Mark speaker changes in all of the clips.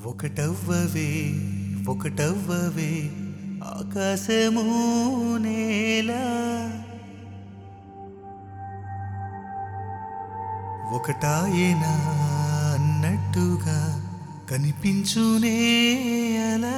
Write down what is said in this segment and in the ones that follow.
Speaker 1: ఒకటవ్వవే ఒకటవ్వవే ఆకాశము నేల ఒకటాయేనా అన్నట్టుగా కనిపించునే అలా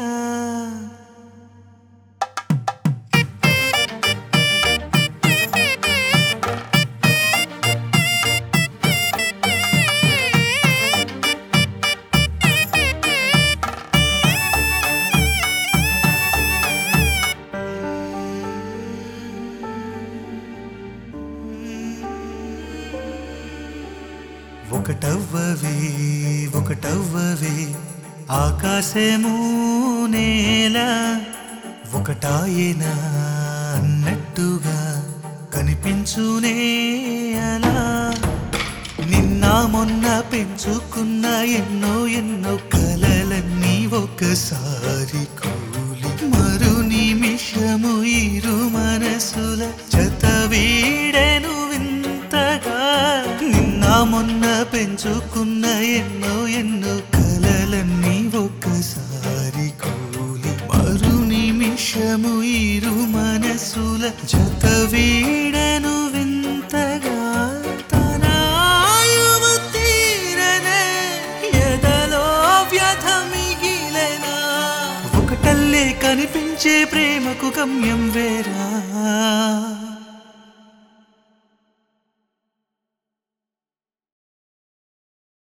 Speaker 1: ఒకటవ్వవే ఒకటవ్వవే ఆకాశము నేల ఒకటాయేనా అన్నట్టుగా కనిపించునే అలా నిన్న మొన్న పెంచుకున్న ఎన్నో ఎన్నో కలలన్నీ ఒకసారి కూలి మరు నిమిషము ఇరు మనసుల జత వీడెను వింతగా నిన్న మొన్న పెంచుకున్న ఎన్నో ఎన్నో కలలన్నీ ఒకసారి కూలి మరు నిమిషము ఇరు మనసుల జత వీడెను వింతగా తన ఆయువు తీరనే ఎదలో వ్యధ మిగిలెనా ఒకటల్లే కనిపించే ప్రేమకు గమ్యం వేరా